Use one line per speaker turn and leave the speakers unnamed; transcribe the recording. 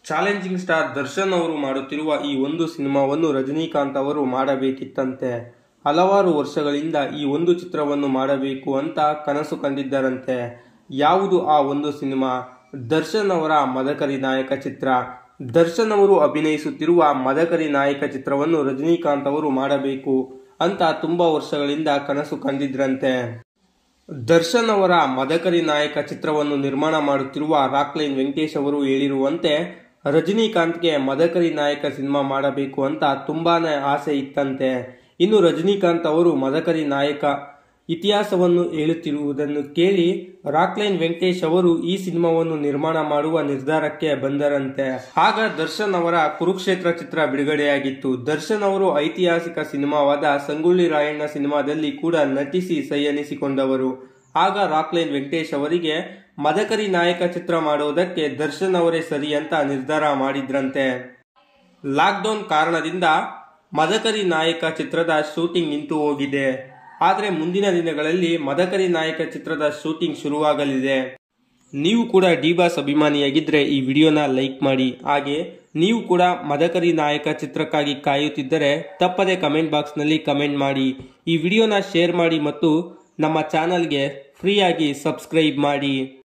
challenging star Darshan ಅವರು ಮಾಡುತ್ತಿರುವ ಈ ಒಂದು ಸಿನಿಮಾವನ್ನು ರಜನಿಕಾಂತ್ ಅವರು ಮಾಡಬೇಕಿತ್ತಂತೆ ಹಲವಾರು ವರ್ಷಗಳಿಂದ ಈ ಒಂದು ಚಿತ್ರವನ್ನು ಮಾಡಬೇಕು ಅಂತ ಕನಸು ಕಂಡಿದ್ದರಂತೆ ಯಾವುದು ಆ ಒಂದು ಸಿನಿಮಾ ದರ್ಶನ್ ಅವರ ಮದಕರಿ ನಾಯಕ ಚಿತ್ರ ದರ್ಶನ್ ಅವರು ಅಭಿನಯಿಸುತ್ತಿರುವ ಮದಕರಿ ನಾಯಕ ಚಿತ್ರವನ್ನು ರಜನಿಕಾಂತ್ ಅವರು ಮಾಡಬೇಕು ಅಂತ ತುಂಬಾ ವರ್ಷಗಳಿಂದ ಕನಸು ಕಂಡಿದ್ರಂತೆ ದರ್ಶನ್ ಅವರ ಮದಕರಿ ನಾಯಕ ಚಿತ್ರವನ್ನು ನಿರ್ಮಾಣ ಮಾಡುತ್ತಿರುವ ರಾಕ್ಲೈನ್ ವೆಂಕಟೇಶ್ ಅವರು ಹೇಳಿರುವಂತೆ ರಜನಿಕಾಂತ್ಗೆ ಮದಕರಿ ನಾಯಕ ಸಿನಿಮಾ ಮಾಡಬೇಕು ಅಂತ ತುಂಬಾನೇ ಆಸೆ ಇತ್ತಂತೆ ಇನ್ನು ರಜನಿಕಾಂತ್ ಅವರು ಮದಕರಿ ನಾಯಕ ಇತಿಹಾಸವನ್ನು ಹೇಳುತ್ತಿರುವುದನ್ನು ಕೇಳಿ ರಾಕ್ಲೈನ್ ವೆಂಕಟೇಶ್ ಅವರು ಈ ಸಿನಿಮಾವನ್ನು ನಿರ್ಮಾಣ ಮಾಡುವ ನಿರ್ಧಾರಕ್ಕೆ ಬಂದರಂತೆ ಆಗ ದರ್ಶನ್ ಅವರ ಕುರುಕ್ಷೇತ್ರ ಚಿತ್ರ ಬಿಡುಗಡೆಯಾಗಿತ್ತು ದರ್ಶನ್ ಅವರು ಐತಿಹಾಸಿಕ ಸಿನಿಮಾವಾದ ಸಂಗೊಳ್ಳಿ ರಾಯಣ್ಣ ಸಿನಿಮಾದಲ್ಲಿ ಕೂಡ ನಟಿಸಿ ಸೈ ಎನಿಸಿಕೊಂಡವರು ಆಗ ರಾಕ್ಲೈನ್ ವೆಂಕಟೇಶ್ ಅವರಿಗೆ ಮದಕರಿ ನಾಯಕ ಚಿತ್ರ ಮಾಡುವುದಕ್ಕೆ ದರ್ಶನ್ ಅವರೇ ಸರಿ ಅಂತ ನಿರ್ಧಾರ ಮಾಡಿದ್ರಂತೆ ಲಾಕ್ಡೌನ್ ಕಾರಣದಿಂದ ಮದಕರಿ ನಾಯಕ ಚಿತ್ರದ ಶೂಟಿಂಗ್ ನಿಂತು ಹೋಗಿದೆ ಆದರೆ ಮುಂದಿನ ದಿನಗಳಲ್ಲಿ ಮದಕರಿ ನಾಯಕ ಚಿತ್ರದ ಶೂಟಿಂಗ್ ಶುರುವಾಗಲಿದೆ ನೀವು ಕೂಡ ಡಿ ಬಾಸ್ ಅಭಿಮಾನಿಯಾಗಿದ್ದರೆ ಈ ವಿಡಿಯೋನ ಲೈಕ್ ಮಾಡಿ ಹಾಗೆ ನೀವು ಕೂಡ ಮದಕರಿ ನಾಯಕ ಚಿತ್ರಕ್ಕಾಗಿ ಕಾಯುತ್ತಿದ್ದರೆ ತಪ್ಪದೆ ಕಮೆಂಟ್ ಬಾಕ್ಸ್ನಲ್ಲಿ ಕಮೆಂಟ್ ಮಾಡಿ ಈ ವಿಡಿಯೋನ ಶೇರ್ ಮಾಡಿ ಮತ್ತು ನಮ್ಮ ಚಾನಲ್ಗೆ ಫ್ರೀಯಾಗಿ ಸಬ್ಸ್ಕ್ರೈಬ್ ಮಾಡಿ